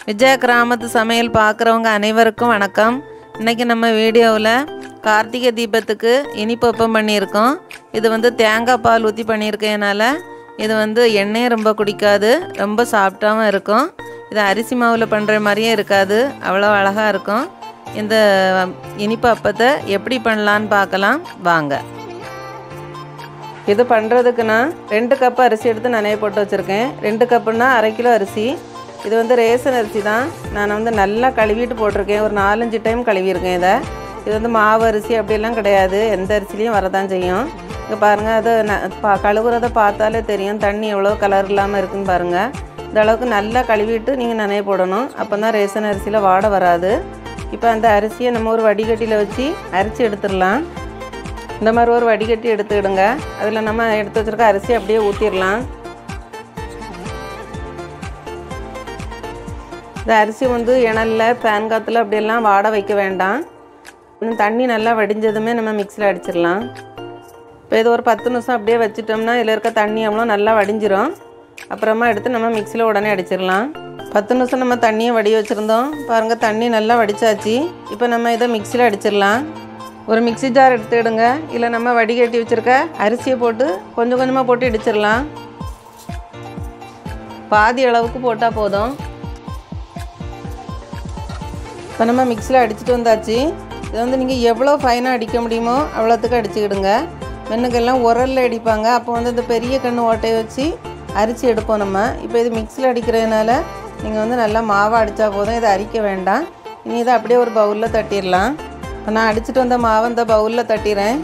விஜய கிராமத்து சமையல் பார்க்குறவங்க அனைவருக்கும் வணக்கம் இன்றைக்கி நம்ம வீடியோவில் கார்த்திகை தீபத்துக்கு இனிப்பு ஒப்பம் பண்ணியிருக்கோம் இது வந்து தேங்காய் பால் ஊற்றி பண்ணியிருக்கேனால இது வந்து எண்ணெயும் ரொம்ப குடிக்காது ரொம்ப சாஃப்டாகவும் இருக்கும் இது அரிசி மாவில் பண்ணுற மாதிரியே இருக்காது அவ்வளோ அழகாக இருக்கும் இந்த இனிப்பு அப்பத்தை எப்படி பண்ணலான்னு பார்க்கலாம் வாங்க இது பண்ணுறதுக்கு நான் ரெண்டு கப் அரிசி எடுத்து நனைய போட்டு வச்சுருக்கேன் ரெண்டு கப்புன்னா அரை கிலோ அரிசி இது வந்து ரேசன் அரிசி தான் நான் வந்து நல்லா கழுவிட்டு போட்டிருக்கேன் ஒரு நாலஞ்சு டைம் கழுவியிருக்கேன் இதை இது வந்து மாவு அரிசி அப்படிலாம் கிடையாது எந்த அரிசிலையும் வரதான் செய்யும் இங்கே பாருங்கள் அது ந பா கழுவுறத பார்த்தாலே தெரியும் தண்ணி எவ்வளோ கலர் இல்லாமல் இருக்குன்னு பாருங்கள் இந்த அளவுக்கு நல்லா கழுவிட்டு நீங்கள் நனைய போடணும் அப்போ தான் ரேசன் அரிசியில் வாட வராது இப்போ அந்த அரிசியை நம்ம ஒரு வடிகட்டியில் வச்சு அரிசி எடுத்துடலாம் இந்த மாதிரி ஒரு வடிகட்டி எடுத்துக்கிடுங்க அதில் நம்ம எடுத்து வச்சுருக்க அரிசி அப்படியே ஊற்றிடலாம் இந்த அரிசி வந்து இணலில் பேன் காற்றுல அப்படியெல்லாம் வாட வைக்க வேண்டாம் இன்னும் தண்ணி நல்லா வடிஞ்சதுமே நம்ம மிக்சியில் அடிச்சிடலாம் இப்போ இது ஒரு பத்து நிமிஷம் அப்படியே வச்சிட்டோம்னா இதில் இருக்க தண்ணி எவ்வளோ நல்லா வடிஞ்சிரும் அப்புறமா எடுத்து நம்ம மிக்சியில் உடனே அடிச்சிடலாம் பத்து நிமிஷம் நம்ம தண்ணியை வடி வச்சுருந்தோம் பாருங்கள் தண்ணி நல்லா வடித்தாச்சு இப்போ நம்ம இதை மிக்சியில் அடிச்சிடலாம் ஒரு மிக்சி ஜார் எடுத்துக்கிடுங்க இல்லை நம்ம வடிகட்டி வச்சுருக்க அரிசியை போட்டு கொஞ்சம் கொஞ்சமாக போட்டு இடிச்சிடலாம் பாதி அளவுக்கு போட்டால் போதும் இப்போ நம்ம மிக்சியில் அடிச்சுட்டு வந்தாச்சு இது வந்து நீங்கள் எவ்வளோ ஃபைனாக அடிக்க முடியுமோ அவ்வளோத்துக்கு அடிச்சுக்கிடுங்க மென்னுக்கெல்லாம் உரலில் அடிப்பாங்க அப்போ வந்து இந்த பெரிய கண்ணு ஓட்டையை வச்சு அரிசி எடுப்போம் நம்ம இப்போ இது மிக்சியில் அடிக்கிறதுனால நீங்கள் வந்து நல்லா மாவாக அடித்தா போதும் இதை அரிக்க வேண்டாம் இனி இதை அப்படியே ஒரு பவுலில் தட்டிடலாம் இப்போ நான் அடிச்சுட்டு வந்த மாவை இந்த பவுலில் தட்டிடுறேன்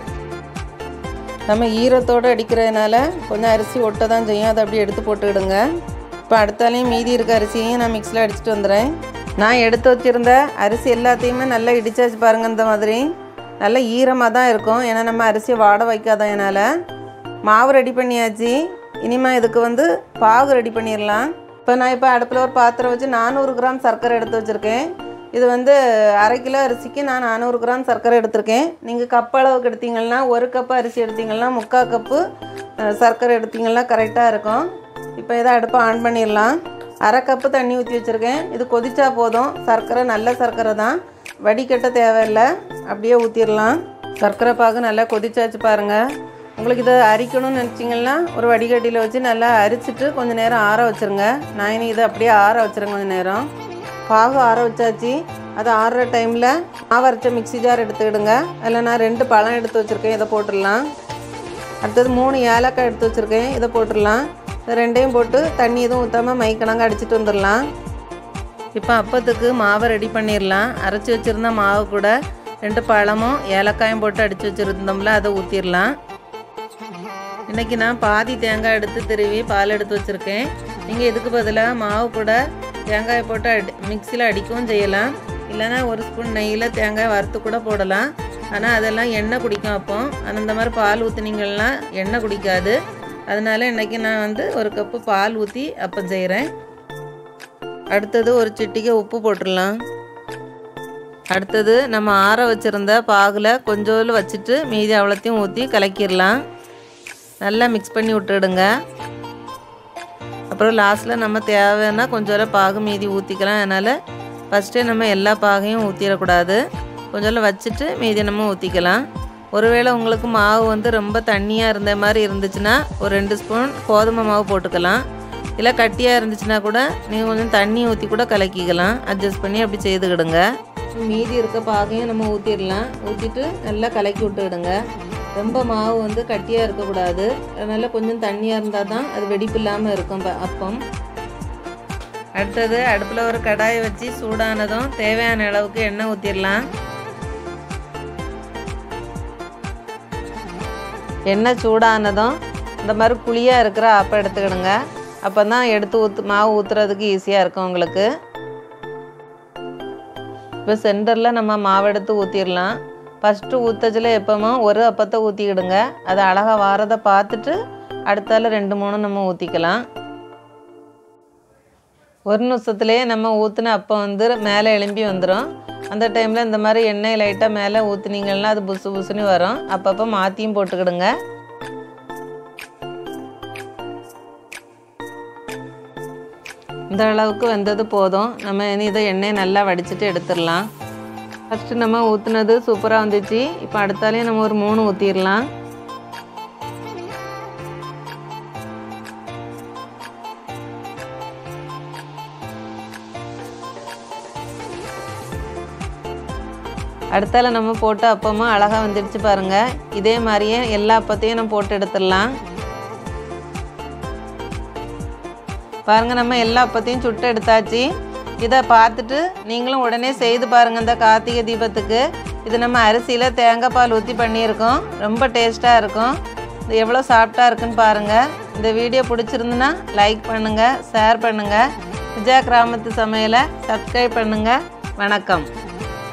நம்ம ஈரத்தோடு அடிக்கிறதுனால கொஞ்சம் அரிசி ஒட்ட தான் செய்யும் அதை அப்படியே எடுத்து போட்டுக்கிடுங்க இப்போ அடுத்தாலையும் மீதி இருக்க அரிசியையும் நான் மிக்சியில் அடிச்சுட்டு வந்துடுறேன் நான் எடுத்து வச்சுருந்த அரிசி எல்லாத்தையுமே நல்லா இடிச்சாச்சு பாருங்கள் இந்த மாதிரி நல்லா ஈரமாக தான் இருக்கும் ஏன்னா நம்ம அரிசியை வாட வைக்காததுனால மாவு ரெடி பண்ணியாச்சு இனிமேல் இதுக்கு வந்து பாகு ரெடி பண்ணிடலாம் இப்போ நான் இப்போ அடுப்பில் ஒரு பாத்திரம் வச்சு நானூறு கிராம் சர்க்கரை எடுத்து வச்சுருக்கேன் இது வந்து அரை கிலோ அரிசிக்கு நான் நானூறு கிராம் சர்க்கரை எடுத்திருக்கேன் நீங்கள் கப் அளவுக்கு எடுத்தீங்கன்னா ஒரு கப்பு அரிசி எடுத்தீங்கன்னா முக்கால் கப்பு சர்க்கரை எடுத்தீங்கன்னா கரெக்டாக இருக்கும் இப்போ இதை அடுப்பை ஆன் பண்ணிடலாம் அரை கப்பு தண்ணி ஊற்றி வச்சுருக்கேன் இது கொதிச்சா போதும் சர்க்கரை நல்ல சர்க்கரை தான் வடிகட்ட தேவையில்லை அப்படியே ஊற்றிடலாம் சர்க்கரை பாகு நல்லா கொதிச்சாச்சு பாருங்கள் உங்களுக்கு இதை அரிக்கணும்னு நினச்சிங்கன்னா ஒரு வடிகட்டியில் வச்சு நல்லா அரிச்சிட்டு கொஞ்சம் நேரம் ஆற வச்சுருங்க நான் இனி இதை அப்படியே ஆற வச்சுருங்க கொஞ்சம் நேரம் பாகு ஆற வச்சாச்சு அது ஆறுற டைமில் மாவு அரைச்ச மிக்சி ஜார் எடுத்துக்கிடுங்க அதில் நான் ரெண்டு பழம் எடுத்து வச்சுருக்கேன் இதை போட்டுடலாம் அடுத்தது மூணு ஏலக்காய் எடுத்து வச்சுருக்கேன் இதை போட்டுடலாம் இது ரெண்டையும் போட்டு தண்ணி எதுவும் ஊற்றாமல் மைக்கணங்க அடிச்சுட்டு வந்துடலாம் இப்போ அப்பத்துக்கு மாவை ரெடி பண்ணிடலாம் அரைச்சி வச்சுருந்த மாவு கூட ரெண்டு பழமும் ஏலக்காயும் போட்டு அடித்து வச்சுருந்தோம்ல அதை ஊற்றிடலாம் இன்றைக்கி நான் பாதி தேங்காய் எடுத்து திருவி பால் எடுத்து வச்சுருக்கேன் நீங்கள் இதுக்கு பதிலாக மாவு கூட தேங்காயை போட்டு அடி மிக்சியில் அடிக்கவும் செய்யலாம் இல்லைனா ஒரு ஸ்பூன் நெய்யில் தேங்காய் வறுத்து கூட போடலாம் ஆனால் அதெல்லாம் எண்ணெய் குடிக்கும் அப்போ ஆனால் இந்த மாதிரி பால் ஊற்றுனீங்கன்னா எண்ணெய் குடிக்காது அதனால இன்றைக்கி நான் வந்து ஒரு கப்பு பால் ஊற்றி அப்பம் செய்கிறேன் அடுத்தது ஒரு சிட்டிகை உப்பு போட்டுடலாம் அடுத்தது நம்ம ஆற வச்சுருந்த பாகில் கொஞ்சோண்டு வச்சுட்டு மீதி அவ்வளோத்தையும் ஊற்றி கலக்கிடலாம் நல்லா மிக்ஸ் பண்ணி விட்டுடுங்க அப்புறம் லாஸ்ட்டில் நம்ம தேவைன்னா கொஞ்சம் பாகு மீதி ஊற்றிக்கலாம் அதனால் ஃபஸ்ட்டே நம்ம எல்லா பாகையும் ஊற்றிடக்கூடாது கொஞ்சம் வச்சுட்டு மீதி நம்ம ஊற்றிக்கலாம் ஒருவேளை உங்களுக்கு மாவு வந்து ரொம்ப தண்ணியாக இருந்த மாதிரி இருந்துச்சுன்னா ஒரு ரெண்டு ஸ்பூன் கோதுமை மாவு போட்டுக்கலாம் இல்லை கட்டியாக இருந்துச்சுன்னா கூட நீங்கள் கொஞ்சம் தண்ணி ஊற்றி கூட கலக்கிக்கலாம் அட்ஜஸ்ட் பண்ணி அப்படி செய்துக்கிடுங்க மீதி இருக்க பாகையும் நம்ம ஊற்றிடலாம் ஊற்றிட்டு நல்லா கலக்கி விட்டுக்கிடுங்க ரொம்ப மாவு வந்து கட்டியாக இருக்கக்கூடாது அதனால் கொஞ்சம் தண்ணியாக இருந்தால் தான் அது வெடிப்பு இல்லாமல் இருக்கும் அப்பம் அடுத்தது அடுப்பில் ஒரு கடாயை வச்சு சூடானதும் தேவையான அளவுக்கு எண்ணெய் ஊற்றிடலாம் எண்ணெய் சூடானதும் இந்த மாதிரி குழியாக இருக்கிற அப்பம் எடுத்துக்கிடுங்க அப்போ தான் எடுத்து ஊற்று மாவு ஊற்றுறதுக்கு ஈஸியாக இருக்கும் உங்களுக்கு இப்போ சென்டரில் நம்ம மாவு எடுத்து ஊற்றிடலாம் ஃபஸ்ட்டு ஊற்றச்சில் எப்போமோ ஒரு அப்பத்தை ஊற்றிக்கிடுங்க அது அழகாக வாரதை பார்த்துட்டு அடுத்தால ரெண்டு மூணு நம்ம ஊற்றிக்கலாம் ஒரு நிமிஷத்துலேயே நம்ம ஊற்றின அப்போ வந்து மேலே எலும்பி வந்துடும் அந்த டைமில் இந்த மாதிரி எண்ணெய் லைட்டாக மேலே ஊற்றுனீங்கன்னா அது புசு புசுன்னு வரும் அப்பப்போ மாற்றியும் போட்டுக்கிடுங்க இந்த அளவுக்கு வெந்தது போதும் நம்ம இனி இதை எண்ணெயை நல்லா வடிச்சிட்டு எடுத்துடலாம் ஃபஸ்ட்டு நம்ம ஊற்றுனது சூப்பராக வந்துச்சு இப்போ அடுத்தாலையும் நம்ம ஒரு மூணு ஊற்றிடலாம் அடுத்தால நம்ம போட்ட அப்பமும் அழகாக வந்துடுச்சு பாருங்கள் இதே மாதிரியே எல்லா அப்பத்தையும் நம்ம போட்டு எடுத்துடலாம் பாருங்கள் நம்ம எல்லா அப்பத்தையும் சுட்டு எடுத்தாச்சு இதை பார்த்துட்டு நீங்களும் உடனே செய்து பாருங்கள் இந்த கார்த்திகை தீபத்துக்கு இது நம்ம அரிசியில் தேங்காய் பால் ஊற்றி பண்ணியிருக்கோம் ரொம்ப டேஸ்ட்டாக இருக்கும் இது எவ்வளோ சாஃப்டாக இருக்குன்னு பாருங்கள் இந்த வீடியோ பிடிச்சிருந்துன்னா லைக் பண்ணுங்கள் ஷேர் பண்ணுங்கள் விஜயா கிராமத்து சமையலை சப்ஸ்கிரைப் பண்ணுங்கள் வணக்கம்